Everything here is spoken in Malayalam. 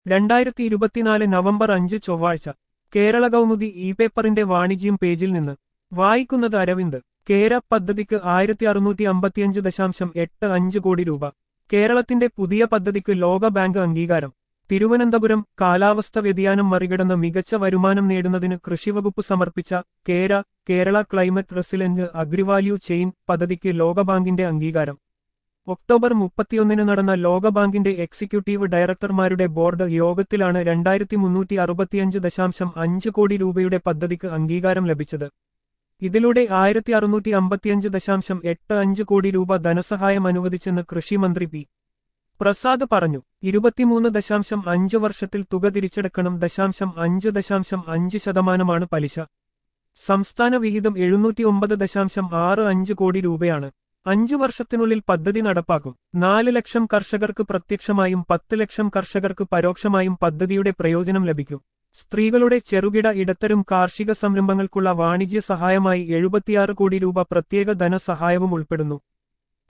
രണ്ടായിരത്തി ഇരുപത്തിനാല് നവംബർ അഞ്ച് ചൊവ്വാഴ്ച കേരള കൗമുദി ഇ പേപ്പറിന്റെ വാണിജ്യം പേജിൽ നിന്ന് വായിക്കുന്നത് അരവിന്ദ് കേര പദ്ധതിക്ക് ആയിരത്തി അറുന്നൂറ്റി അമ്പത്തിയഞ്ച് ദശാംശം എട്ട് അഞ്ച് കോടി രൂപ കേരളത്തിന്റെ പുതിയ പദ്ധതിക്ക് ലോകബാങ്ക് അംഗീകാരം തിരുവനന്തപുരം കാലാവസ്ഥ വ്യതിയാനം മറികടന്ന് മികച്ച വരുമാനം നേടുന്നതിന് കൃഷിവകുപ്പ് സമർപ്പിച്ച കേര Kerala climate resilient agri value chain പദ്ധതിക്ക് ലോകബാങ്കിന്റെ അംഗീകാരം ഒക്ടോബർ മുപ്പത്തിയൊന്നിന് നടന്ന ലോകബാങ്കിന്റെ എക്സിക്യൂട്ടീവ് ഡയറക്ടർമാരുടെ ബോർഡ് യോഗത്തിലാണ് രണ്ടായിരത്തി മുന്നൂറ്റി അറുപത്തിയഞ്ച് ദശാംശം അഞ്ച് കോടി രൂപയുടെ പദ്ധതിക്ക് അംഗീകാരം ലഭിച്ചത് ഇതിലൂടെ ആയിരത്തി അറുന്നൂറ്റി അമ്പത്തിയഞ്ച് ദശാംശം എട്ട് അഞ്ച് കോടി രൂപ ധനസഹായം അനുവദിച്ചെന്ന് കൃഷിമന്ത്രി പി പ്രസാദ് പറഞ്ഞു ഇരുപത്തിമൂന്ന് ദശാംശം അഞ്ച് വർഷത്തിൽ തുക തിരിച്ചെടുക്കണം ദശാംശം അഞ്ച് ദശാംശം അഞ്ച് ശതമാനമാണ് പലിശ സംസ്ഥാന വിഹിതം എഴുന്നൂറ്റി ഒമ്പത് ദശാംശം ആറ് അഞ്ച് കോടി രൂപയാണ് അഞ്ചു വർഷത്തിനുള്ളിൽ പദ്ധതി നടപ്പാക്കും നാല് ലക്ഷം കർഷകർക്ക് പ്രത്യക്ഷമായും പത്ത് ലക്ഷം കർഷകർക്ക് പരോക്ഷമായും പദ്ധതിയുടെ പ്രയോജനം ലഭിക്കും സ്ത്രീകളുടെ ചെറുകിട ഇടത്തരം കാർഷിക സംരംഭങ്ങൾക്കുള്ള വാണിജ്യ സഹായമായി എഴുപത്തിയാറ് കോടി രൂപ പ്രത്യേക ധനസഹായവും ഉൾപ്പെടുന്നു